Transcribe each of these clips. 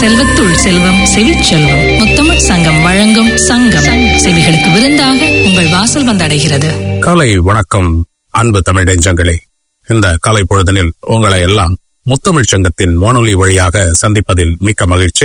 செல்வத்துள் செல்வம் செவிச்செல்வம் முத்தமிழ் சங்கம் வழங்கும் சங்கம் செவிகளுக்கு விருந்தாக உங்கள் வாசல் வந்தடைகிறது காலை வணக்கம் அன்பு தமிழ் நெஞ்சங்களே இந்த காலை பொழுதனில் உங்களை எல்லாம் முத்தமிழ் சங்கத்தின் வானொலி வழியாக சந்திப்பதில் மிக்க மகிழ்ச்சி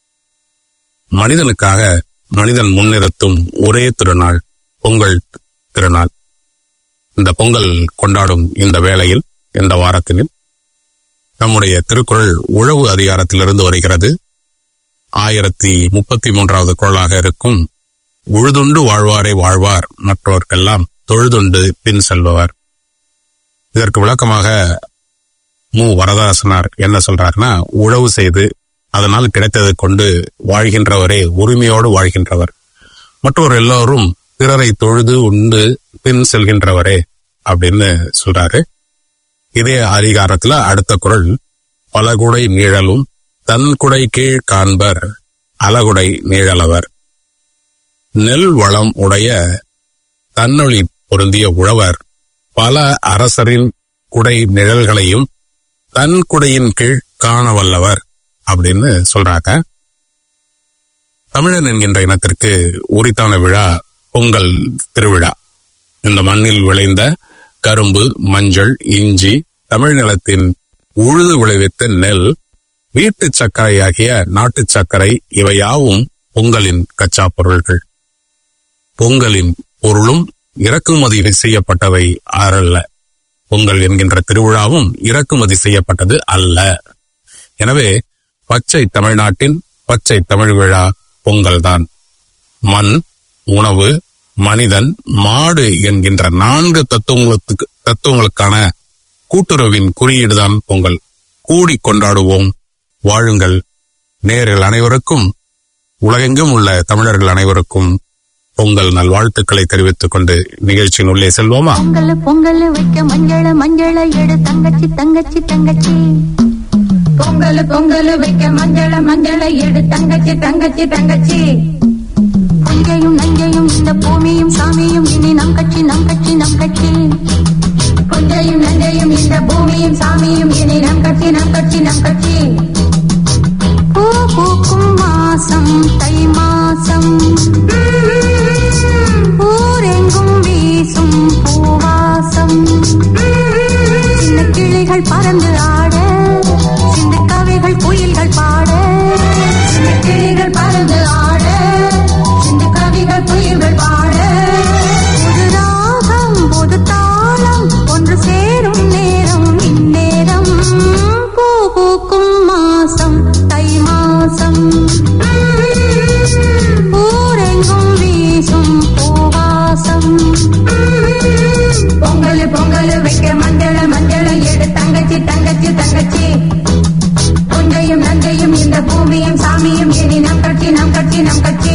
மனிதனுக்காக மனிதன் முன்னிறுத்தும் ஒரே திருநாள் பொங்கல் திருநாள் இந்த பொங்கல் கொண்டாடும் இந்த வேளையில் இந்த வாரத்தினில் நம்முடைய திருக்குறள் உழவு அதிகாரத்திலிருந்து வருகிறது ஆயிரத்தி முப்பத்தி மூன்றாவது குரலாக இருக்கும் உழுதுண்டு வாழ்வாரே வாழ்வார் மற்றவர்க்கெல்லாம் தொழுதுண்டு பின் செல்பவர் இதற்கு விளக்கமாக மு வரதாசனார் என்ன சொல்றாருன்னா உழவு செய்து அதனால் கிடைத்ததை கொண்டு வாழ்கின்றவரே உரிமையோடு வாழ்கின்றவர் மற்றவர் எல்லோரும் பிறரை தொழுது உண்டு பின் செல்கின்றவரே அப்படின்னு சொல்றாரு இதே அதிகாரத்துல அடுத்த குரல் பலகுடை நீழலும் தன் குடை கீழ் காண்பர் அலகுடை நீழலவர் நெல் வளம் உடைய தன்னொளி பொருந்திய உழவர் பல அரசரின் குடை நிழல்களையும் தன் குடையின் கீழ் காண வல்லவர் அப்படின்னு சொல்றாங்க தமிழன் என்கின்ற இனத்திற்கு உரித்தான விழா பொங்கல் திருவிழா இந்த மண்ணில் விளைந்த கரும்பு மஞ்சள் இஞ்சி தமிழ் நிலத்தின் உழுது விளைவித்த நெல் வீட்டு சர்க்கரையாகிய நாட்டு சர்க்கரை இவையாவும் பொங்கலின் கச்சா பொருள்கள் பொங்கலின் பொருளும் இறக்குமதி செய்யப்பட்டவை அல்ல பொங்கல் என்கின்ற திருவிழாவும் இறக்குமதி செய்யப்பட்டது அல்ல எனவே பச்சை தமிழ்நாட்டின் பச்சை தமிழ் விழா பொங்கல்தான் மண் உணவு மனிதன் மாடு என்கின்ற நான்கு தத்துவங்களுக்கு தத்துவங்களுக்கான கூட்டுறவின் குறியீடுதான் பொங்கல் கூடி கொண்டாடுவோம் வாழுங்கள் நேரில் அனைவருக்கும் உலகெங்கும் உள்ள தமிழர்கள் அனைவருக்கும் பொங்கல் நல்வாழ்த்துக்களை தெரிவித்துக் கொண்டு நிகழ்ச்சியின் உள்ளே செல்வோமா பொங்கல் பொங்கல் வைக்க மஞ்சள மஞ்சள எடு தங்கச்சி தங்கச்சி தங்கச்சி பொங்கல் பொங்கல் வைக்க மஞ்சள மஞ்சள எடு தங்கச்சி தங்கச்சி தங்கச்சி புஞ்சையும் நஞ்சையும் இந்த பூமியும் சாமியும் இனி நம் கட்சி நம் கட்சி நம் கட்சி புஞ்சையும் நஞ்சையும் இந்த பூமியும் சாமியும் இனி நம் கட்சி நம் கட்சி நம் கட்சி பூ பூக்கும் மாசம் தை மாசம் ஊரெங்கும் வீசும் பூவாசம் சின்ன கிளிகள் பறந்து ஆட சின்ன கவிகள் குயில்கள் பாட சின்ன கிளிகள் பறந்து ஆட சின்ன கவிகள் குயில்கள் பாட புது ராகம் புது தாளம் ஒன்று சேரும் நேரம் இந்நேரம் பூ பூக்கும் மாசம் தை மாசம் ஊரெங்கும் வீசும் பூவாசம் பொங்கல் பொங்கல் வைக்க மஞ்சள மஞ்சள எடு தங்கச்சி தங்கச்சி தங்கச்சி புஞ்சையும் நஞ்சையும் இந்த பூமியும் சாமியும் இனி நம் கட்சி நம் கட்சி நம் கட்சி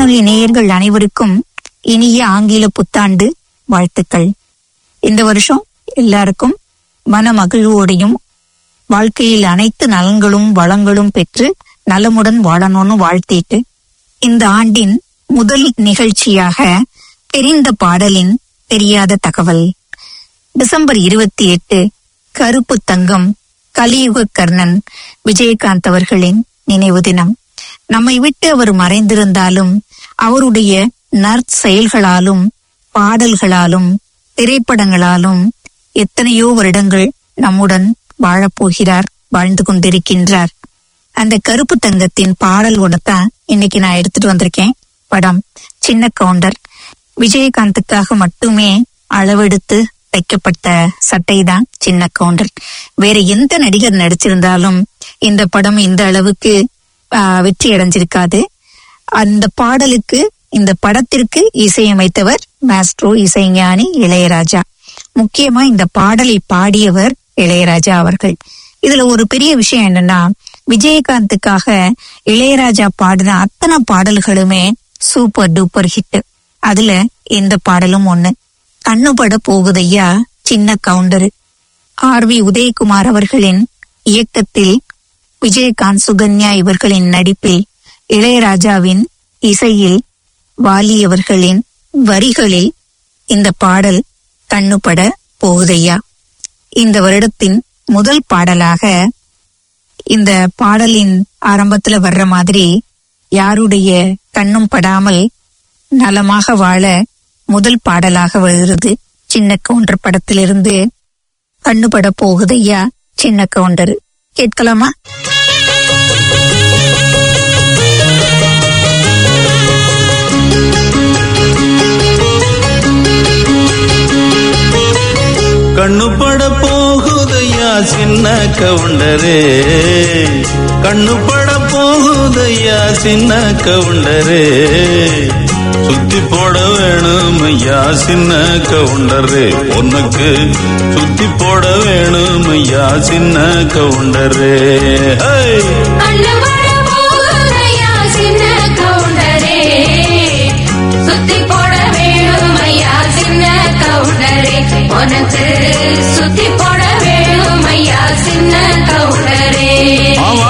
வானொலி நேயர்கள் அனைவருக்கும் இனிய ஆங்கில புத்தாண்டு வாழ்த்துக்கள் இந்த வருஷம் எல்லாருக்கும் மன மகிழ்வோடையும் வாழ்க்கையில் அனைத்து நலன்களும் வளங்களும் பெற்று நலமுடன் வாழணும்னு வாழ்த்திட்டு இந்த ஆண்டின் முதல் நிகழ்ச்சியாக தெரிந்த பாடலின் தெரியாத தகவல் டிசம்பர் இருபத்தி எட்டு கருப்பு தங்கம் கலியுக கர்ணன் விஜயகாந்த் அவர்களின் நினைவு தினம் நம்மை விட்டு அவர் மறைந்திருந்தாலும் அவருடைய நற்செயல்களாலும் பாடல்களாலும் திரைப்படங்களாலும் எத்தனையோ வருடங்கள் நம்முடன் வாழப்போகிறார் வாழ்ந்து கொண்டிருக்கின்றார் அந்த கருப்பு தங்கத்தின் பாடலோட தான் இன்னைக்கு நான் எடுத்துட்டு வந்திருக்கேன் படம் சின்ன கவுண்டர் விஜயகாந்துக்காக மட்டுமே அளவெடுத்து தைக்கப்பட்ட சட்டை தான் சின்ன கவுண்டர் வேற எந்த நடிகர் நடிச்சிருந்தாலும் இந்த படம் இந்த அளவுக்கு ஆஹ், வெற்றி அடைஞ்சிருக்காது அந்த பாடலுக்கு இந்த படத்திற்கு இசையமைத்தவர் மாஸ்ட்ரோ இசைஞானி இளையராஜா முக்கியமா இந்த பாடலை பாடியவர் இளையராஜா அவர்கள் இதுல ஒரு பெரிய விஷயம் என்னன்னா விஜயகாந்துக்காக இளையராஜா பாடின அத்தனை பாடல்களுமே சூப்பர் டூப்பர் ஹிட் அதுல இந்த பாடலும் ஒண்ணு கண்ணுபட போகுதையா சின்ன கவுண்டரு ஆர் வி உதயகுமார் அவர்களின் இயக்கத்தில் விஜயகாந்த் சுகன்யா இவர்களின் நடிப்பில் இளையராஜாவின் இசையில் வாலி அவர்களின் வரிகளில் இந்த பாடல் கண்ணுபட போகுதையா இந்த வருடத்தின் முதல் பாடலாக இந்த பாடலின் ஆரம்பத்துல வர்ற மாதிரி யாருடைய கண்ணும் படாமல் நலமாக வாழ முதல் பாடலாக வருகிறது சின்ன கவுண்டர் படத்திலிருந்து கண்ணுபட போகுதையா சின்ன கவுண்டர் கேட்கலாமா கண்ணுபட போகுதையா சின்ன கவுண்டரே கண்ணுபட போகுதையா சின்ன கவுண்டரே சுத்தி போட வேணும் ஐயா சின்ன கவுண்டரே உனக்கு சுத்தி போட வேணும் ஐயா சின்ன கவுண்டரே ஹே! கண்ணுபட போகுதையா சின்ன கவுண்டரே சுத்தி போட வேணும் ஐயா சின்ன கவுண்டரே உனக்கு சுத்தி போட வேணும் ஐயா சின்ன கவுண்டரே ஆமா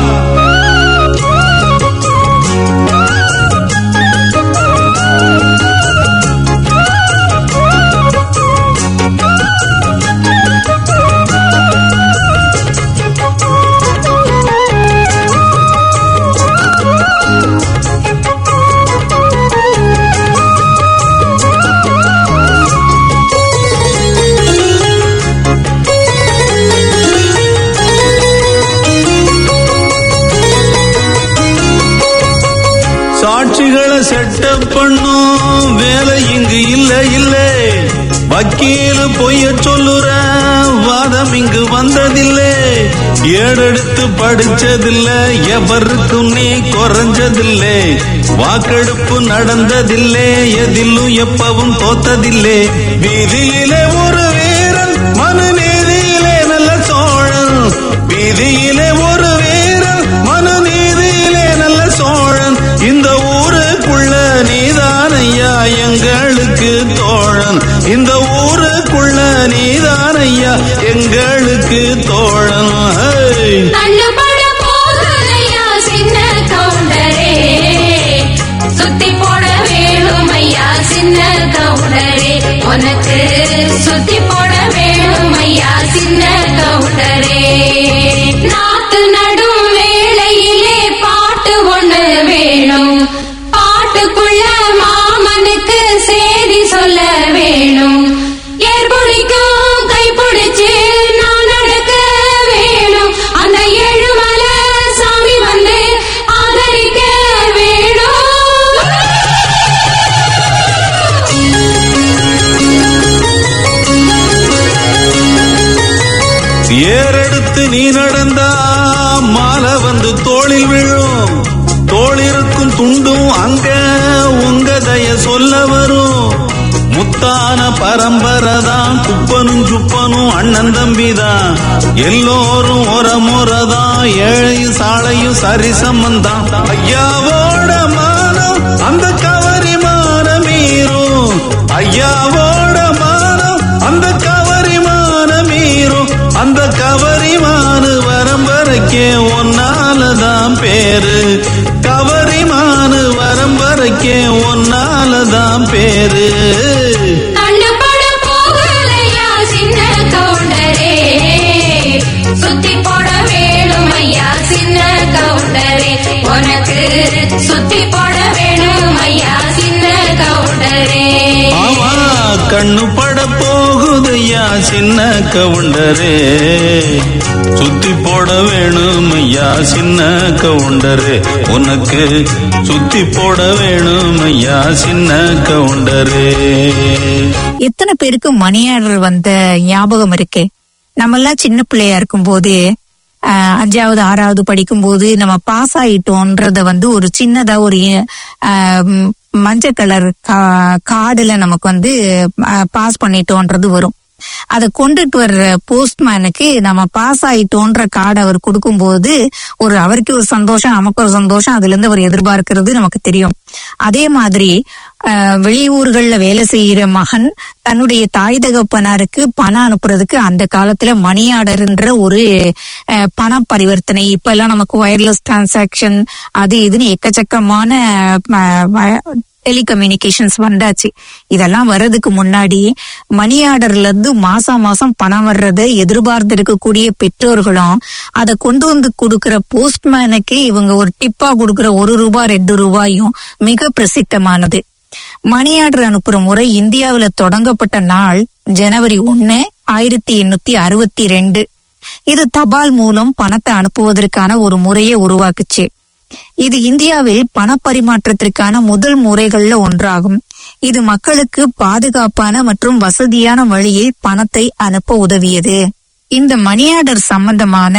சாட்சிகளை செட்டப் பண்ணும் வேலை இங்கு இல்ல இல்ல வக்கீல் பொய்ய சொல்லுற வாதம் இங்கு வந்ததில்லை ஏடெடுத்து படிச்சதில்ல எவருக்கும் நீ குறைஞ்சதில்லை வாக்கெடுப்பு நடந்ததில்லை எதிலும் எப்பவும் தோத்ததில்லை வீதியிலே ஒரு வீரன் மனு நீதியிலே நல்ல சோழன் வீதியிலே ஒரு வீரன் மனு நீதியிலே நல்ல சோழன் இந்த ஊருக்குள்ள நீதானையா எங்களுக்கு தோழன் இந்த ஊருக்குள்ள நீதானையா எங்களுக்கு தோழன் ஹே! கண்ணுபட போகுதையா சின்ன கவுண்டரே சுத்தி போட வேணும் ஐயா சின்ன கவுண்டரே உனக்கு சுத்தி போட வேணும் ஐயா சின்ன கவுண்டரே நாத்து நடும் வேளையிலே பாட்டு ஒண்ணு வேணும் பாட்டுக்குள்ள மாமனுக்கு செய்தி சொல்ல வேணும் ஏற்புடிக்கும் கைப்பிடிச்சு நான் நடக்க வேணும் அந்த ஏழுமலை சாமி வந்து ஆதரிக்க ஏறெடுத்து நீ நடந்தா மாலை வந்து தோளில் விழும் தோளிருக்கும் துண்டும் அங்க உங்க தய சொல்ல வரும் முத்தான பரம்பரை தான் குப்பனும் சுப்பனும் அண்ணன் தம்பி தான் எல்லோரும் ஒரு முறை தான் ஏழை சாலையும் சரிசமந்தான் ஐயாவோட மானம் அந்த ஒன்னாலதான் பேரு கவரிமானு வரம் வரைக்கே ஒன்னாலதான் பேரு கண்டுபட போகலையா சின்ன கவுண்டரே சுத்தி போட வேணும் ஐயா சின்ன கவுண்டரே உனக்கு சுத்தி போட வேணும் ஐயா சின்ன கவுண்டரே ஆமா கண்ணு பட போகுதையா சின்ன கவுண்டரே சுத்தி போட வேணும் ஐயா சின்ன கவுண்டரே உனக்கு சுத்தி போட வேணும் ஐயா சின்ன கவுண்டரே எத்தனை பேருக்கு மணி ஆர்டர் வந்த ஞாபகம் இருக்கு நம்ம எல்லாம் சின்ன பிள்ளையா இருக்கும்போது ஆஹ், அஞ்சாவது ஆறாவது படிக்கும்போது நம்ம பாஸ் ஆயிட்டோன்றத வந்து ஒரு சின்னதா ஒரு ஆஹ், ம், மஞ்சள் கலர் கார்டுல நமக்கு வந்து பாஸ் பண்ணிட்டோன்றது வரும் அதை கொண்டுட்டு வர்ற போஸ்ட்மேனுக்கு நம்ம பாஸ் ஆயிட்டோன்ற கார்டு அவர் கொடுக்கும்போது ஒரு அவருக்கு ஒரு சந்தோஷம் நமக்கு ஒரு சந்தோஷம் அதுல இருந்து அவர் எதிர்பார்க்கிறது நமக்கு தெரியும் அதே மாதிரி ஆஹ், வெளியூர்கள்ல வேலை செய்யற மகன் தன்னுடைய தாய் தகப்பனாருக்கு பணம் அனுப்புறதுக்கு அந்த காலத்துல மணி ஆர்டர்ன்ற ஒரு ஆஹ், பண பரிவர்த்தனை இப்ப எல்லாம் நமக்கு வயர்லெஸ் டிரான்சாக்ஷன் அது இதுன்னு எக்கச்சக்கமான டெலிகம்யூனிகேஷன்ஸ் வந்தாச்சு இதெல்லாம் வர்றதுக்கு முன்னாடி மணி ஆர்டர்ல இருந்து மாசம் மாசம் பணம் வர்றதை எதிர்பார்த்து இருக்கக்கூடிய பெற்றோர்களும் அதை கொண்டு வந்து கொடுக்கிற போஸ்ட்மேனுக்கு இவங்க ஒரு டிப்பா கொடுக்கிற ஒரு ரூபாய் ரெண்டு ரூபாயும் மிக பிரசித்தமானது மணி ஆர்டர் அனுப்புற முறை இந்தியாவுல தொடங்கப்பட்ட நாள் ஜனவரி ஒன்னு ஆயிரத்தி எண்ணூத்தி அறுபத்தி ரெண்டு இது தபால் மூலம் பணத்தை அனுப்புவதற்கான ஒரு முறையை உருவாக்குச்சு இது இந்தியாவில் பணப்பரிமாற்றத்திற்கான முதல் முறைகள்ல ஒன்றாகும் இது மக்களுக்கு பாதுகாப்பான மற்றும் வசதியான வழியில் பணத்தை அனுப்ப உதவியது இந்த மணி ஆர்டர் சம்பந்தமான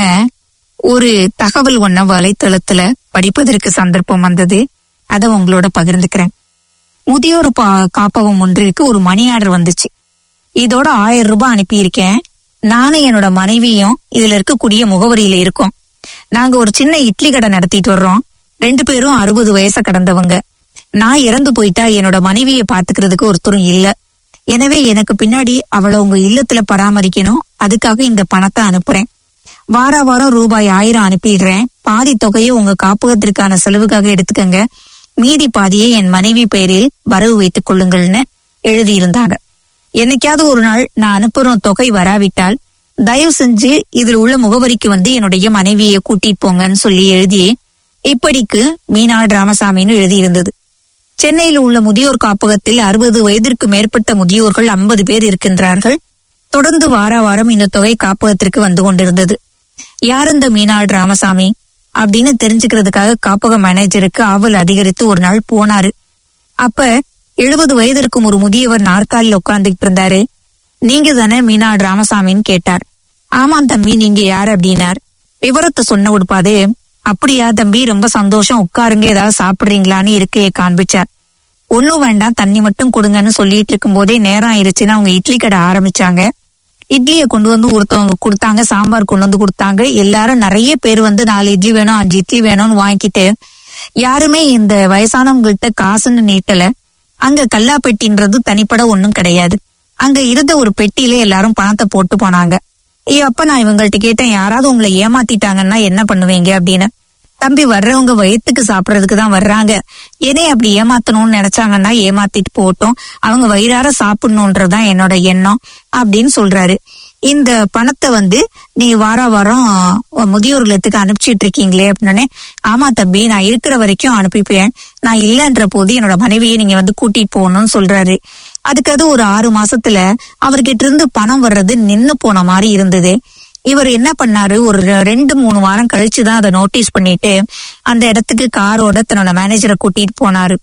ஒரு தகவல் ஒன்ன வலைத்தளத்துல படிப்பதற்கு சந்தர்ப்பம் வந்தது அதை உங்களோட பகிர்ந்துக்கிறேன் முதியோர் பா- காப்பகம் ஒன்றிற்கு ஒரு மணி ஆர்டர் வந்துச்சு இதோட ஆயிரம் ரூபாய் அனுப்பியிருக்கேன் நானும் என்னோட மனைவியும் இதுல இருக்கக்கூடிய முகவரியில இருக்கோம் நாங்க ஒரு சின்ன இட்லி கடை நடத்திட்டு வர்றோம் ரெண்டு பேரும் அறுபது வயசை கடந்தவங்க நான் இறந்து போயிட்டா என்னோட மனைவியை பாத்துக்கிறதுக்கு ஒருத்தரும் இல்ல எனவே எனக்கு பின்னாடி அவளை உங்க இல்லத்துல பராமரிக்கணும் அதுக்காக இந்த பணத்தை அனுப்புறேன் வார வாரம் ரூபாய் ஆயிரம் அனுப்பிடுறேன் பாதி தொகையை உங்க காப்பகத்திற்கான செலவுக்காக எடுத்துக்கங்க மீதி பாதியை என் மனைவி பெயரில் வரவு வைத்துக் கொள்ளுங்கள்னு எழுதியிருந்தாங்க என்னைக்காவது ஒரு நாள் நான் அனுப்புற தொகை வராவிட்டால் தயவு செஞ்சு இதில் உள்ள முகவரிக்கு வந்து என்னுடைய மனைவியை கூட்டிட்டு போங்கன்னு சொல்லி எழுதி இப்படிக்கு மீனாள் ராமசாமின்னு எழுதியிருந்தது சென்னையில் உள்ள முதியோர் காப்பகத்தில் அறுபது வயதிற்கு மேற்பட்ட முதியோர்கள் ஐம்பது பேர் இருக்கின்றார்கள் தொடர்ந்து வார வாரம் இந்த தொகை காப்பகத்திற்கு வந்து கொண்டிருந்தது யார் இந்த மீனாள் ராமசாமி அப்படின்னு தெரிஞ்சுக்கிறதுக்காக காப்பக மேனேஜருக்கு ஆவல் அதிகரித்து ஒரு நாள் போனாரு அப்ப எழுபது வயது இருக்கும் ஒரு முதியவர் நாற்காலில் உட்கார்ந்துகிட்டு இருந்தாரு நீங்க தானே மீனாள் ராமசாமின்னு கேட்டார் ஆமாம் தம்பி நீங்க யார் அப்படின்னார் விவரத்தை சொன்ன உடுப்பாதே அப்படியா தம்பி ரொம்ப சந்தோஷம் உட்காருங்க ஏதாவது சாப்பிடுறீங்களான்னு இருக்கையை காண்பிச்சார் ஒண்ணும் வேண்டாம் தண்ணி மட்டும் கொடுங்கன்னு சொல்லிட்டு இருக்கும் போதே நேரம் ஆயிருச்சுன்னு அவங்க இட்லி கடை ஆரம்பிச்சாங்க இட்லியை கொண்டு வந்து ஒருத்தவங்க கொடுத்தாங்க சாம்பார் கொண்டு வந்து கொடுத்தாங்க எல்லாரும் நிறைய பேர் வந்து நாலு இட்லி வேணும் அஞ்சு இட்லி வேணும்னு வாங்கிட்டு யாருமே இந்த வயசானவங்கள்ட்ட காசுன்னு நீட்டல அங்க கல்லாப்பெட்டின்றது தனிப்பட ஒண்ணும் கிடையாது அங்க இருந்த ஒரு பெட்டியில எல்லாரும் பணத்தை போட்டு போனாங்க ஐயோ அப்ப நான் இவங்கள்ட்ட கேட்டேன் யாராவது உங்களை ஏமாத்திட்டாங்கன்னா என்ன பண்ணுவீங்க அப்படின்னு தம்பி வர்றவங்க வயிற்றுக்கு சாப்பிடறதுக்கு தான் வர்றாங்க என்னை அப்படி ஏமாத்தணும்னு நினைச்சாங்கன்னா ஏமாத்திட்டு போட்டோம் அவங்க வயிறார சாப்பிடணுன்றதுதான் என்னோட எண்ணம் அப்படின்னு சொல்றாரு இந்த பணத்தை வந்து நீ வார வாரம் முதியோர் இல்லத்துக்கு அனுப்பிச்சிட்டு இருக்கீங்களே அப்படின்னு ஆமா தம்பி நான் இருக்கிற வரைக்கும் அனுப்பிப்பேன் நான் இல்லைன்ற போது என்னோட மனைவியை நீங்க வந்து கூட்டிட்டு போகணும்னு சொல்றாரு அதுக்கு அது ஒரு ஆறு மாசத்துல அவர்கிட்ட இருந்து பணம் வர்றது நின்னு போன மாதிரி இருந்தது இவர் என்ன பண்ணாரு ஒரு ரெ- ரெண்டு மூணு வாரம் கழிச்சுதான் அதை நோட்டீஸ் பண்ணிட்டு அந்த இடத்துக்கு காரோட தன்னோட மேனேஜரை கூட்டிட்டு போனாரு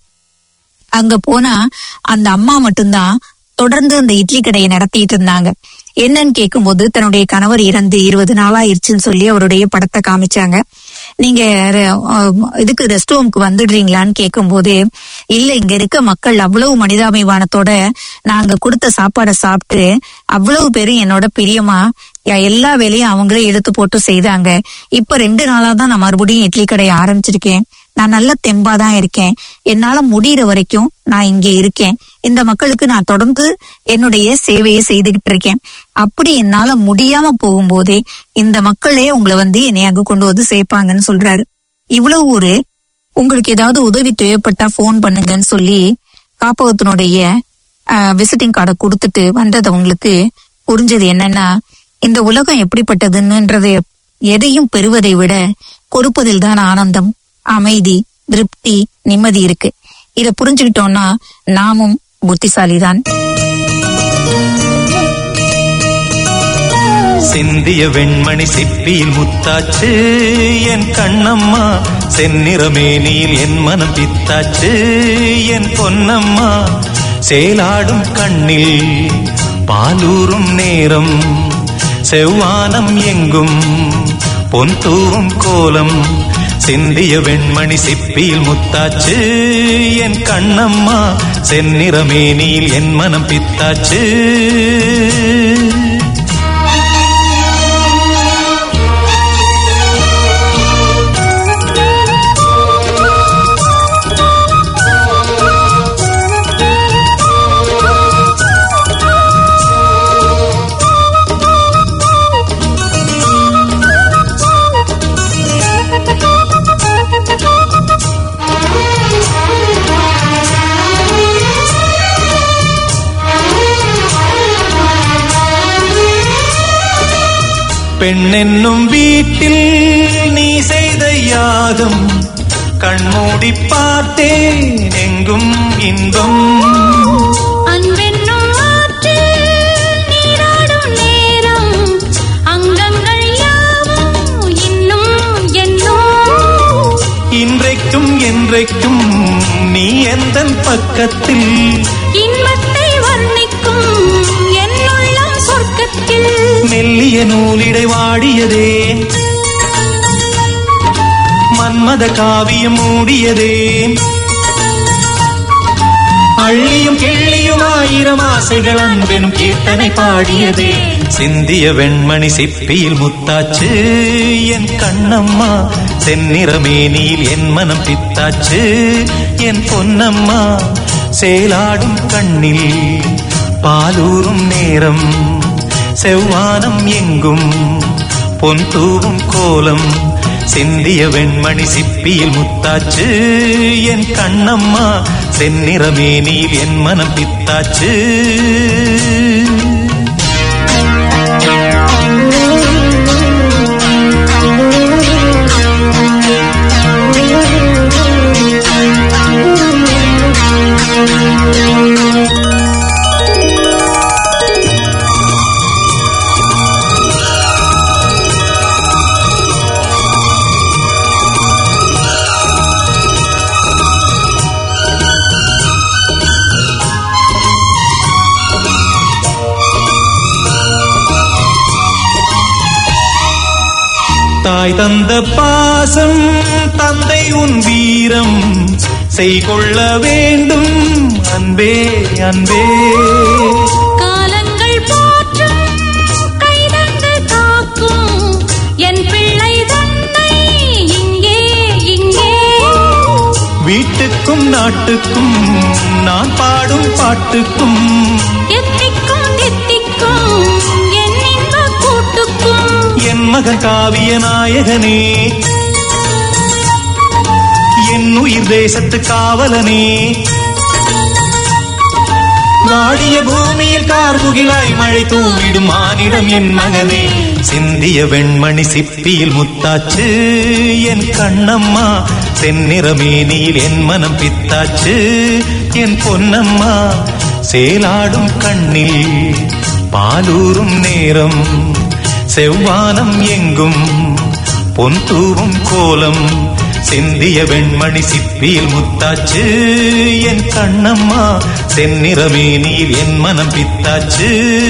அங்க போனா அந்த அம்மா மட்டும்தான் தொடர்ந்து அந்த இட்லி கடையை நடத்திட்டு இருந்தாங்க என்னன்னு கேட்கும்போது தன்னுடைய கணவர் இறந்து இருபது நாளாயிருச்சுன்னு சொல்லி அவருடைய படத்தை காமிச்சாங்க நீங்க ரெ- அஹ் இதுக்கு ரெஸ்ட் ரூமுக்கு வந்துடுறீங்களான்னு கேட்கும்போது இல்ல இங்க இருக்க மக்கள் அவ்வளவு மனிதாபிமானத்தோட நாங்க கொடுத்த சாப்பாடை சாப்பிட்டு அவ்வளவு பேரும் என்னோட பிரியமா யா- எல்லா வேலையும் அவங்களே எடுத்து போட்டு செய்தாங்க இப்ப ரெண்டு நாளா தான் நான் மறுபடியும் இட்லி கடையை ஆரம்பிச்சிருக்கேன் நான் நல்ல தெம்பா தான் இருக்கேன் என்னால முடியிற வரைக்கும் நான் இங்க இருக்கேன் இந்த மக்களுக்கு நான் தொடர்ந்து என்னுடைய சேவையை செய்துகிட்டு இருக்கேன் அப்படி என்னால முடியாம போகும்போதே இந்த மக்களே உங்களை வந்து என்னை அங்க கொண்டு வந்து சேர்ப்பாங்கன்னு சொல்றாரு இவ்வளவு ஒரு உங்களுக்கு ஏதாவது உதவி தேவைப்பட்டா ஃபோன் பண்ணுங்கன்னு சொல்லி காப்பகத்தினுடைய விசிட்டிங் கார்டை கொடுத்துட்டு வந்தது அவங்களுக்கு புரிஞ்சது என்னன்னா இந்த உலகம் எப்படிப்பட்டதுன்றது எதையும் பெறுவதை விட கொடுப்பதில் தான் ஆனந்தம் அமைதி திருப்தி நிம்மதி இருக்கு இத புரிஞ்சுக்கிட்டோம்னா நாமும் புத்திசாலிதான் சிந்திய வெண்மணி சிப்பியில் முத்தாச்சு என் கண்ணம்மா செந்நிறமேனியில் என் மனம் பித்தாச்சு என் பொன்னம்மா சேலாடும் கண்ணில் பாலூரும் நேரம் செவ்வானம் எங்கும் பொன் தூவும் கோலம் சிந்திய வெண்மணி சிப்பியில் முத்தாச்சு என் கண்ணம்மா செந்நிறமேனியில் என் மனம் பித்தாச்சு பெண்ணென்னும் வீட்டில் நீ செய்த யாகம் கண்மூடி பார்த்தேன் எங்கும் இன்பம் அன்பென்னும் ஆற்றில் நீராடும் நேரம் அங்கங்கள் யாவும் இன்னும் என்னும் இன்றைக்கும் என்றைக்கும் நீ எந்தன் பக்கத்தில் இன்பத்தை வர்ணிக்கும் என் உள்ளம் சொர்க்கத்தில் மெல்லிய நூலிடை வாடியதே மன்மத காவியம் மூடியதே அள்ளியும் கிள்ளியும் ஆயிரம் ஆசைகள் அன்பெனும் கீர்த்தனை பாடியதே சிந்திய வெண்மணி சிப்பியில் முத்தாச்சு என் கண்ணம்மா செந்நிறமேனியில் என் மனம் பித்தாச்சு என் பொன்னம்மா சேலாடும் கண்ணில் பாலூரும் நேரம் செவ்வானம் எங்கும் பொன் தூவும் கோலம் சிந்திய வெண்மணி சிப்பியில் முத்தாச்சு என் கண்ணம்மா செந்நிறமேனியில் என் மனம் பித்தாச்சு தாய் தந்த பாசம் தந்தை உன் வீரம் செய்கொள்ள வேண்டும் அன்பே அன்பே காலங்கள் போற்றும் கைதந்து காக்கும் என் பிள்ளை தன்னை இங்கே இங்கே வீட்டுக்கும் நாட்டுக்கும் நான் பாடும் பாட்டுக்கும் எத்திக்கும் தித்திக்கும் என் இன்ப கூட்டுக்கும் என் மகன் காவிய நாயகனே என் உயிர் தேசத்து காவலனே வாடிய பூமியில் கார்முகிலாய் மழை தூவிடும் மானிடம் என் மகனே சிந்திய வெண்மணி சிப்பியில் முத்தாச்சு என் கண்ணம்மா தென்னிறமேனியில் என் மனம் பித்தாச்சு என் பொன்னம்மா சேலாடும் கண்ணில் பாலூரும் நேரம் செவ்வானம் எங்கும் பொன் தூவும் கோலம் சிந்திய வெண்மணி சிப்பியில் முத்தாச்சு என் கண்ணம்மா செந்நிறமேனியில் என் மனம் பித்தாச்சு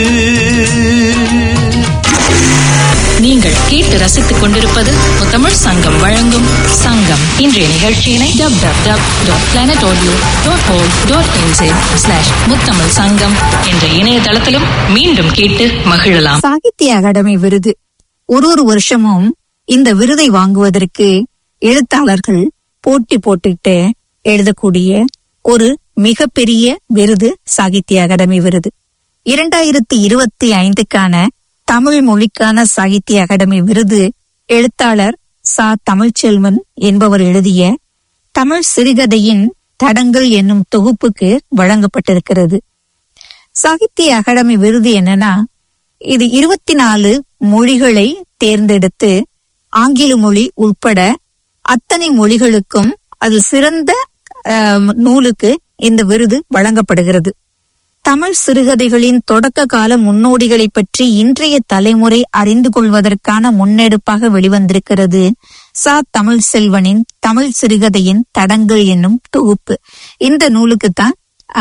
நீங்கள் கேட்டு ரசித்துக் கொண்டிருப்பது முத்தமிழ் சங்கம் வழங்கும் சங்கம் இன்றைய நிகழ்ச்சியினை dub dub dub dot planet audio dot org dot NJ slash Muthamizh Sangam என்ற இணையதளத்திலும் மீண்டும் கேட்டு மகிழலாம் சாகித்ய அகாடமி விருது ஒரு ஒரு வருஷமும் இந்த விருதை வாங்குவதற்கு எழுத்தாளர்கள் போட்டி போட்டுட்டு எழுதக்கூடிய ஒரு மிகப்பெரிய விருது சாகித்ய அகாடமி விருது இரண்டாயிரத்தி இருபத்தி ஐந்துக்கான தமிழ் மொழிக்கான சாகித்ய அகாடமி விருது எழுத்தாளர் சா தமிழ்ச்செல்வன் என்பவர் எழுதிய தமிழ் சிறுகதையின் தடங்கள் என்னும் தொகுப்புக்கு வழங்கப்பட்டிருக்கிறது சாகித்ய அகாடமி விருது என்னன்னா இது இருபத்தி நாலு மொழிகளை தேர்ந்தெடுத்து ஆங்கில மொழி உட்பட அத்தனை மொழிகளுக்கும் அது சிறந்த ஆம், நூலுக்கு இந்த விருது வழங்கப்படுகிறது தமிழ் சிறுகதைகளின் தொடக்க கால முன்னோடிகளை பற்றி இன்றைய தலைமுறை அறிந்து கொள்வதற்கான முன்னெடுப்பாக வெளிவந்திருக்கிறது சா தமிழ் செல்வனின் தமிழ் சிறுகதையின் தடங்கள் என்னும் தொகுப்பு இந்த நூலுக்கு தான்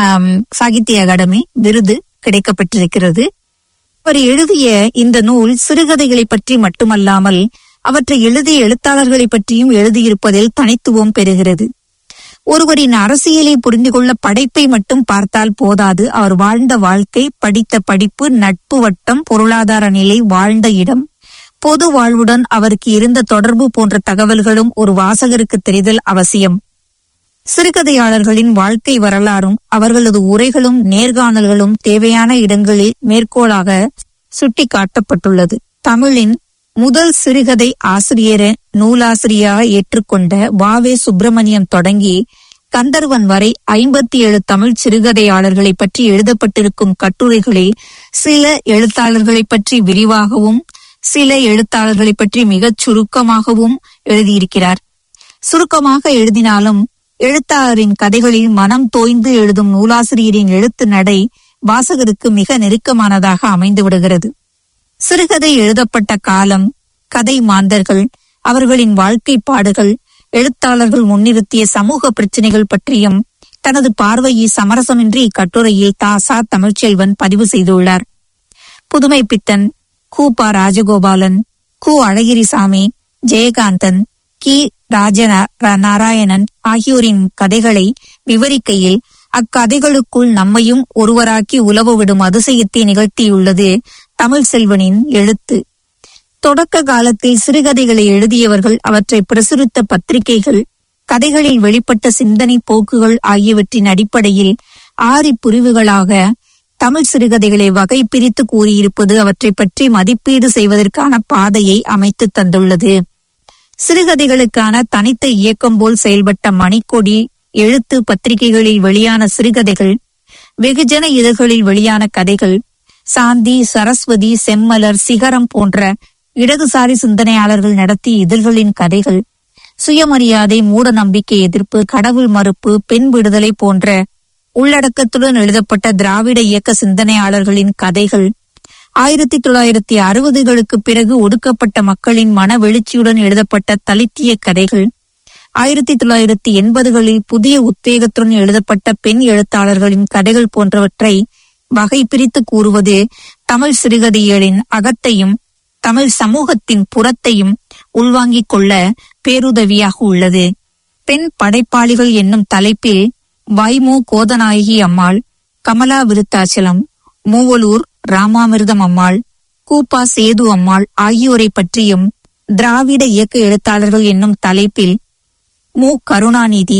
சாகித்ய அகாடமி விருது கிடைக்கப்பட்டிருக்கிறது அவர் எழுதிய இந்த நூல் சிறுகதைகளை பற்றி மட்டுமல்லாமல் அவற்றை எழுதிய எழுத்தாளர்களை பற்றியும் எழுதியிருப்பதில் தனித்துவம் பெறுகிறது ஒருவரின் அரசியலை புரிந்து கொள்ள படைப்பை மட்டும் பார்த்தால் போதாது அவர் வாழ்ந்த வாழ்க்கை படித்த படிப்பு நட்பு வட்டம் பொருளாதார நிலை வாழ்ந்த இடம் பொது வாழ்வுடன் அவருக்கு இருந்த தொடர்பு போன்ற தகவல்களும் ஒரு வாசகருக்கு தெரிதல் அவசியம் சிறுகதையாளர்களின் வாழ்க்கை வரலாறும் அவர்களது உரைகளும் நேர்காணல்களும் தேவையான இடங்களில் மேற்கோளாக சுட்டிக்காட்டப்பட்டுள்ளது தமிழின் முதல் சிறுகதை ஆசிரியரை நூலாசிரியராக ஏற்றுக்கொண்ட வாவே சுப்பிரமணியம் தொடங்கி கந்தர்வன் வரை ஐம்பத்தி ஏழு தமிழ் சிறுகதையாளர்களை பற்றி எழுதப்பட்டிருக்கும் கட்டுரைகளில் சில எழுத்தாளர்களை பற்றி விரிவாகவும் சில எழுத்தாளர்களை பற்றி மிகச் சுருக்கமாகவும் எழுதியிருக்கிறார் சுருக்கமாக எழுதினாலும் எழுத்தாளரின் கதைகளில் மனம் தோய்ந்து எழுதும் நூலாசிரியரின் எழுத்து நடை வாசகருக்கு மிக நெருக்கமானதாக அமைந்து விடுகிறது சிறுகதை எழுதப்பட்ட காலம் கதை மாந்தர்கள் அவர்களின் வாழ்க்கை பாடுகள் எழுத்தாளர்கள் முன்னிறுத்திய சமூக பிரச்சனைகள் பற்றியும் தனது பார்வையை சமரசமின்றி இக்கட்டுரையில் தாசா தமிழ்ச்செல்வன் பதிவு செய்துள்ளார் புதுமை பித்தன் கு ப ராஜகோபாலன் கு அழகிரிசாமி ஜெயகாந்தன் கி ராஜ நாராயணன் ஆகியோரின் கதைகளை விவரிக்கையில் அக்கதைகளுக்குள் நம்மையும் ஒருவராக்கி உலவ விடும் அதிசயத்தை நிகழ்த்தியுள்ளது தமிழ் செல்வனின் எழுத்து தொடக்க காலத்தில் சிறுகதைகளை எழுதியவர்கள் அவற்றை பிரசுரித்த பத்திரிகைகள் கதைகளில் வெளிப்பட்ட சிந்தனை போக்குகள் ஆகியவற்றின் அடிப்படையில் ஆறு பிரிவுகளாக தமிழ் சிறுகதைகளை வகை பிரித்து கூறியிருப்பது அவற்றை பற்றி மதிப்பீடு செய்வதற்கான பாதையை அமைத்து தந்துள்ளது சிறுகதைகளுக்கான தனித்த இயக்கம் போல் செயல்பட்ட மணிக்கொடி எழுத்து பத்திரிகைகளில் வெளியான சிறுகதைகள் வெகுஜன இதழ்களில் வெளியான கதைகள் சாந்தி சரஸ்வதி செம்மலர் சிகரம் போன்ற இடதுசாரி சிந்தனையாளர்கள் நடத்திய இதழ்களின் கதைகள் சுயமரியாதை மூட நம்பிக்கை எதிர்ப்பு கடவுள் மறுப்பு பெண் விடுதலை போன்ற உள்ளடக்கத்துடன் எழுதப்பட்ட திராவிட இயக்க சிந்தனையாளர்களின் கதைகள் ஆயிரத்தி தொள்ளாயிரத்தி அறுபதுகளுக்கு பிறகு ஒடுக்கப்பட்ட மக்களின் மன வெளிச்சியுடன் எழுதப்பட்ட தலித்திய கதைகள் ஆயிரத்தி தொள்ளாயிரத்தி எண்பதுகளில் புதிய உத்வேகத்துடன் எழுதப்பட்ட பெண் எழுத்தாளர்களின் கதைகள் போன்றவற்றை வகை பிரித்து கூறுவது தமிழ் சிறுகதைகளின் அகத்தையும் தமிழ் சமூகத்தின் புறத்தையும் உள்வாங்கிக் கொள்ள பேருதவியாக உள்ளது பெண் படைப்பாளிகள் என்னும் தலைப்பில் வைமு கோதநாயகி அம்மாள் கமலா விருத்தாச்சலம் மூவலூர் ராமாமிர்தம் அம்மாள் கூப்பா சேது அம்மாள் ஆகியோரை பற்றியும் திராவிட இயக்க எழுத்தாளர்கள் என்னும் தலைப்பில் மு Karunanidhi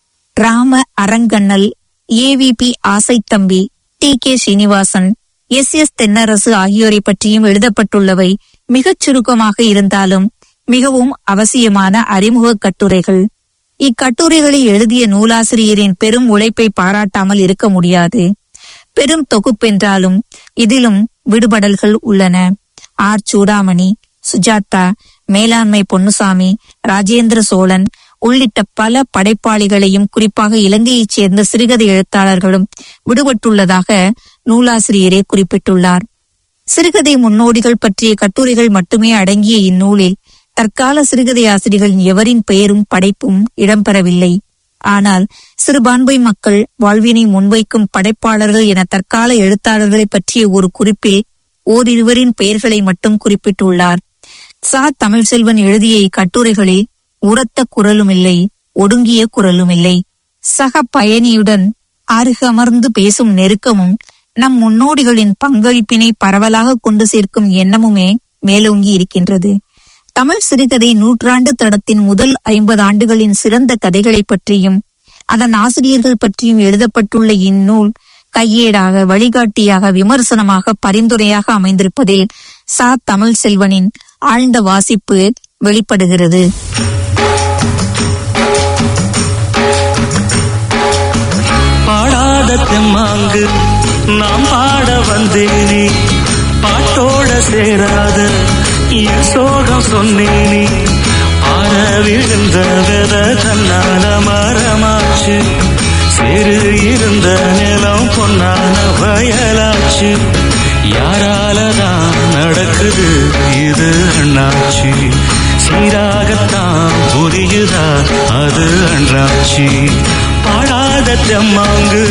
Rama Arangannal AVP Asaithambi T K Srinivasan S S Thennarasu ஆகியோரை பற்றியும் எழுதப்பட்டுள்ளவை மிகச் சுருக்கமாக இருந்தாலும் மிகவும் அவசியமான அறிமுக கட்டுரைகள் இக்கட்டுரைகளை எழுதிய நூலாசிரியரின் பெரும் உழைப்பை பாராட்டாமல் இருக்க முடியாது பெரும் தொகுப்பென்றாலும் இதிலும் விடுபடல்கள் உள்ளன ஆர் சூடாமணி சுஜாதா மேலாண்மை பொன்னுசாமி ராஜேந்திர சோழன் உள்ளிட்ட பல படைப்பாளிகளையும் குறிப்பாக இலங்கையைச் சேர்ந்த சிறுகதை எழுத்தாளர்களும் விடுபட்டுள்ளதாக நூலாசிரியரே குறிப்பிட்டுள்ளார் சிறுகதை முன்னோடிகள் பற்றிய கட்டுரைகள் மட்டுமே அடங்கிய இந்நூலில் தற்கால சிறுகதை ஆசிரியர்களின் எவரின் பெயரும் படைப்பும் இடம்பெறவில்லை ஆனால் சிறுபான்மை மக்கள் வாழ்வினை முன்வைக்கும் படைப்பாளர்கள் என தற்கால எழுத்தாளர்களை பற்றிய ஒரு குறிப்பில் ஓரிருவரின் பெயர்களை மட்டும் குறிப்பிட்டுள்ளார் சா தமிழ்செல்வன் எழுதிய இக்கட்டுரைகளில் உரத்த குரலும் இல்லை ஒடுங்கிய குரலும் இல்லை சக பயணியுடன் அருகமர்ந்து பேசும் நெருக்கமும் நம் முன்னோடிகளின் பங்களிப்பினை பரவலாக கொண்டு சேர்க்கும் எண்ணமுமே மேலோங்கி இருக்கின்றது தமிழ் சிறுகதை நூற்றாண்டு தடத்தின் முதல் ஐம்பது ஆண்டுகளின் சிறந்த கதைகளைப் பற்றியும் அதன் ஆசிரியர்கள் பற்றியும் எழுதப்பட்டுள்ள இந்நூல் கையேடாக வழிகாட்டியாக விமர்சனமாக பரிந்துரையாக அமைந்திருப்பதில் சா தமிழ் செல்வனின் ஆழ்ந்த வாசிப்பு வெளிப்படுகிறது பாடாத தெம்மாங்கு நாம் பாட வந்தேனே பாட்டோட சேராத என் சோகம் சொன்னேனே ஆற விழுந்த வித தன்னால மரமாச்சு சிறு இருந்த நிலம் பொன்னான வயலாச்சு யாராலதான் நடக்குது இது அண்ணாச்சு சீராகத்தான் புரியுதா அது அண்ணாச்சி பாடாத தெம்மாங்கு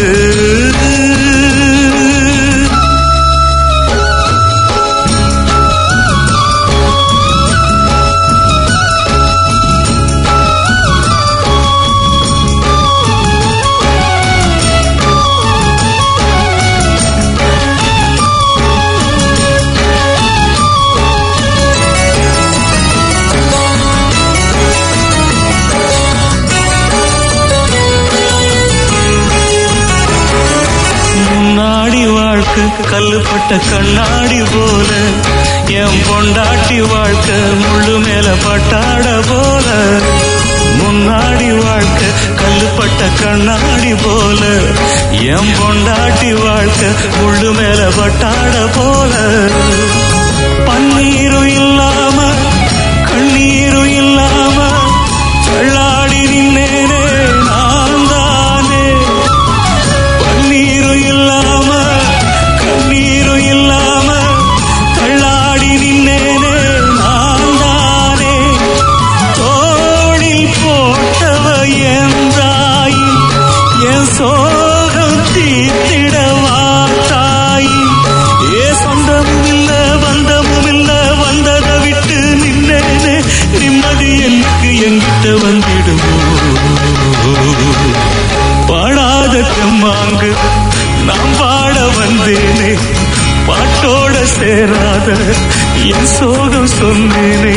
முன்னாடி வாழ்க்கை கல்லுப்பட்ட கண்ணாடி போல என் பொண்டாட்டி வாழ்க்கை முள்ளு மேல பட்டாட போல முன்னாடி வாழ்க்கை கல்லுப்பட்ட கண்ணாடி போல என் பொண்டாட்டி வாழ்க்கை முள்ளு மேல பட்டாட போல பன்னீரும் இல்லாம கண்ணீரும் இல்லாம தள்ளாடி நின்னேனே நான் தானே பன்னீரும் இல்லாம கண்ணீரும் இல்லாம தள்ளாடி நின்னேனே நான் தானே தோளில் போட்டவ என்றாய் என் சோகம் தீர்த்திடவா தாய் ஏ சொந்தமும் இல்ல பந்தமும் இல்ல வந்ததை விட்டு நின்னேனே நிம்மதி எனக்கு எங்கிட்ட வந்திடுமோ பாடாத தெம்மாங்கு நாம் பாட வந்தேனே பாட்டோட சேராத என் சோகம் சொன்னேனே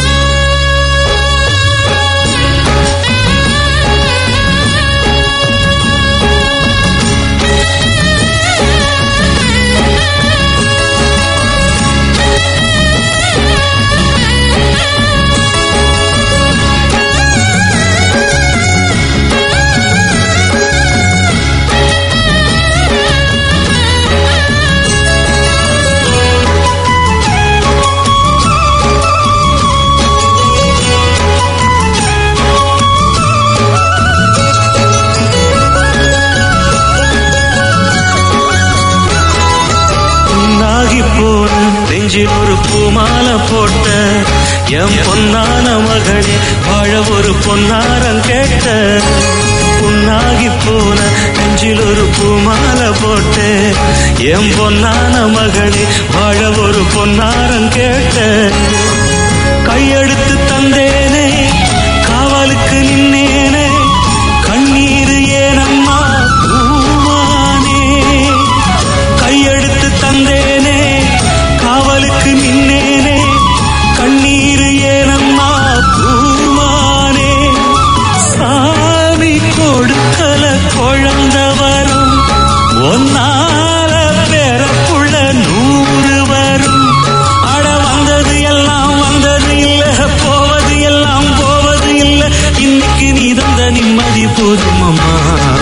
பொன்னாகி போன நெஞ்சில் ஒரு பூமாலை போட்ட என் பொன்னான மகளே வாழ ஒரு பொன்னாரம் கேட்ட பொன்னாகி போன நெஞ்சில் ஒரு பூமாலை போட்ட என் பொன்னான மகளே வாழ ஒரு பொன்னாரம் கேட்ட கையெடுத்து தந்தேனே காவலுக்கு நின்னேனே கண்ணீர் ஏனம்மா பூமானே கையெடுத்து தந்தேனே காவலுக்கு நின்னேனே கண்ணீர் ஏனம்மா பூமானே சாமி கொடுக்கல குழந்த வரும் ஒன்னால பெறப்புள்ள நூறு வரும் அட வந்தது எல்லாம் வந்தது இல்ல போவது எல்லாம் போவது இல்ல இன்னைக்கு நீ தந்த நிம்மதி போதுமம்மா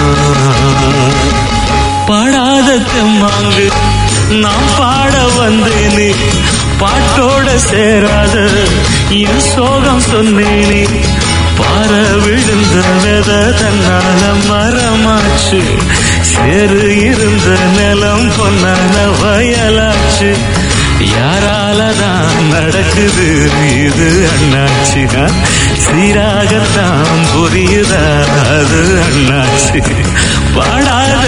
பாடாத தெம்மாங்கு நாம் பாட வந்தேனே பாட்டோட சேராத என் சோகம் சொன்னேனே பார விழுந்த வெத தன்னால மரமாச்சு சேரு இருந்த நிலம் பொன்னான வயலாச்சு யாராலதான் நடக்குது இது அண்ணாச்சு சீராகத்தான் புரியுதா அது அண்ணாச்சு பாடாத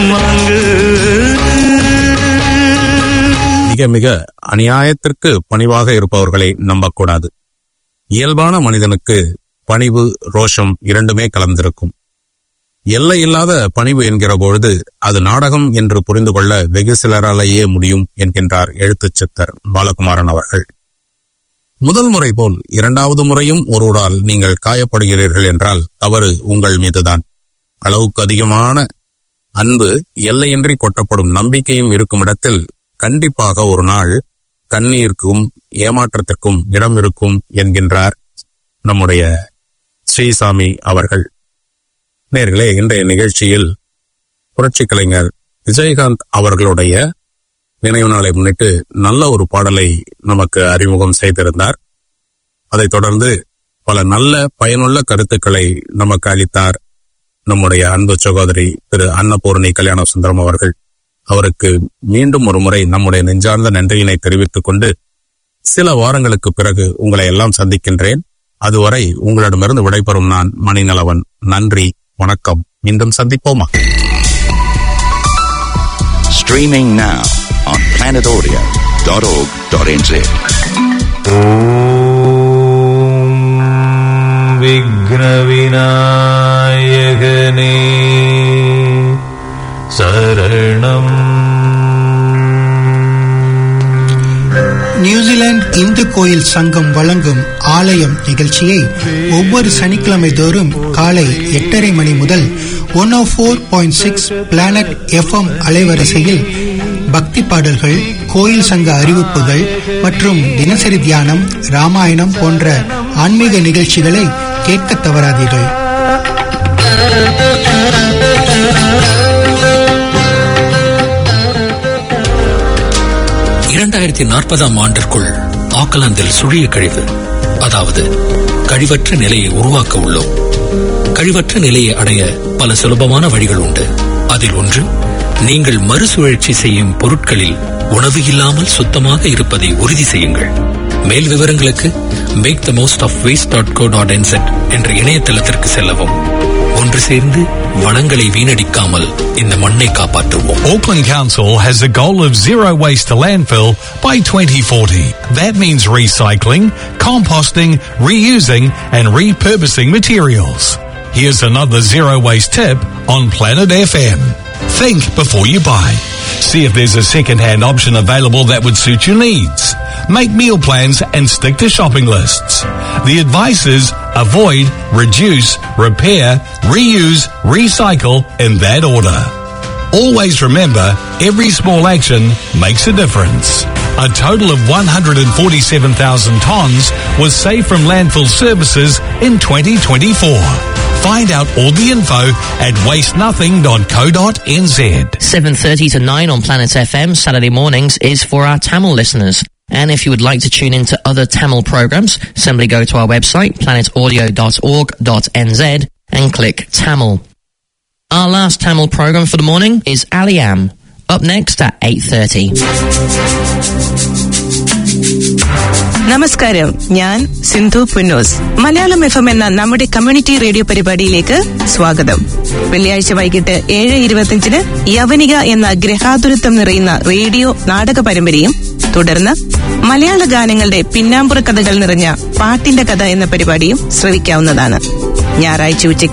தெம்மாங்கு மிக மிக அநியாயத்திற்கு பணிவாக இருப்பவர்களை நம்பக்கூடாது இயல்பான மனிதனுக்கு பணிவு ரோஷம் இரண்டுமே கலந்திருக்கும் எல்லை இல்லாத பணிவு என்கிற பொழுது அது நாடகம் என்று புரிந்து கொள்ள வெகு சிலராலேயே முடியும் என்கின்றார் எழுத்துச் சித்தர் பாலகுமாரன் அவர்கள் முதல் முறை போல் இரண்டாவது முறையும் ஒருவரால் நீங்கள் காயப்படுகிறீர்கள் என்றால் தவறு உங்கள் மீதுதான் அளவுக்கு அதிகமான அன்பு எல்லையின்றி கொட்டப்படும் நம்பிக்கையும் இருக்கும் இடத்தில் கண்டிப்பாக ஒரு நாள் கண்ணீருக்கும் ஏமாற்றத்திற்கும் இடம் இருக்கும் என்கின்றார் நம்முடைய ஸ்ரீசாமி அவர்கள் நேர்களே இன்றைய நிகழ்ச்சியில் புரட்சி கலைஞர் விஜயகாந்த் அவர்களுடைய நினைவு நாளை முன்னிட்டு நல்ல ஒரு பாடலை நமக்கு அறிமுகம் செய்திருந்தார் அதைத் தொடர்ந்து பல நல்ல பயனுள்ள கருத்துக்களை நமக்கு அளித்தார் நம்முடைய அன்பு சகோதரி திரு அன்னபூர்ணி கல்யாண சுந்தரம் அவர்கள் அவருக்கு மீண்டும் ஒரு முறை நம்முடைய நெஞ்சார்ந்த நன்றியினை தெரிவித்துக் கொண்டு சில வாரங்களுக்கு பிறகு உங்களை எல்லாம் சந்திக்கின்றேன் அதுவரை உங்களிடமிருந்து விடைபெறும் நான் மணிநலவன் நன்றி வணக்கம் மீண்டும் சந்திப்போமா Streaming now on planetaudio.org.nz. விக்னவிநாயகனே சரணம் நியூசிலாந்து இந்து கோயில் சங்கம் வழங்கும் ஆலயம் நிகழ்ச்சியை ஒவ்வொரு சனிக்கிழமை தோறும் காலை எட்டரை மணி முதல் one O four point six planet FM அலைவரிசையில் பக்தி பாடல்கள் கோயில் சங்க அறிவிப்புகள் மற்றும் தினசரி தியானம் ராமாயணம் போன்ற ஆன்மீக நிகழ்ச்சிகளை கேட்க தவறாதீர்கள் இரண்டாயிரத்தி நாற்பதாம் ஆண்டிற்குள் ஆக்கலாந்தில் சுழிய கழிவு அதாவது கழிவற்ற நிலையை உருவாக்க உள்ளோம் கழிவற்ற நிலையை அடைய பல சுலபமான வழிகள் உண்டு அதில் ஒன்று நீங்கள் மறுசுழற்சி செய்யும் பொருட்களில் உணவு இல்லாமல் சுத்தமாக இருப்பதை உறுதி செய்யுங்கள் மேல் விவரங்களுக்கு make the most of waste dot go dot என்ற இணையதளத்திற்கு செல்லவும் ஒன்று சேர்ந்து வளங்களை வீணடிக்காமல் இந்த மண்ணை காப்பாற்றுவோம் Auckland Council has a goal of zero waste to landfill by 2040. That means recycling, composting, reusing and repurposing materials. Here's another zero waste tip on Planet FM. Think before you buy. See if there's a second-hand option available that would suit your needs. Make meal plans and stick to shopping lists. The advice is avoid, reduce, repair, reuse, recycle in that order. Always remember, every small action makes a difference. A total of 147,000 tonnes was saved from landfill services in 2024. Find out all the info at wastenothing.co.nz. 7.30 to 9 on Planet FM Saturday mornings is for our Tamil listeners. And if you would like to tune into other Tamil programs, simply go to our website, planetaudio.org.nz and click Tamil. Our last Tamil program for the morning is Aliam, up next at 8.30. നമസ്കാരം ഞാൻ Sindhu Punnose Malayalam F M എന്ന നമ്മുടെ community radio പരിപാടിയിലേക്ക് സ്വാഗതം വെള്ളിയാഴ്ച വൈകിട്ട് ഏഴ് ഇരുപത്തിയഞ്ചിന് യവനിക എന്ന ഗ്രഹാതുരത്വം നിറയുന്ന റേഡിയോ നാടക പരമ്പരയും തുടർന്ന് മലയാള ഗാനങ്ങളുടെ പിന്നാമ്പുറ കഥകൾ നിറഞ്ഞ പാട്ടിന്റെ കഥ എന്ന പരിപാടിയും ശ്രവിക്കാവുന്നതാണ് ഞായറാഴ്ച ഉച്ചയ്ക്ക്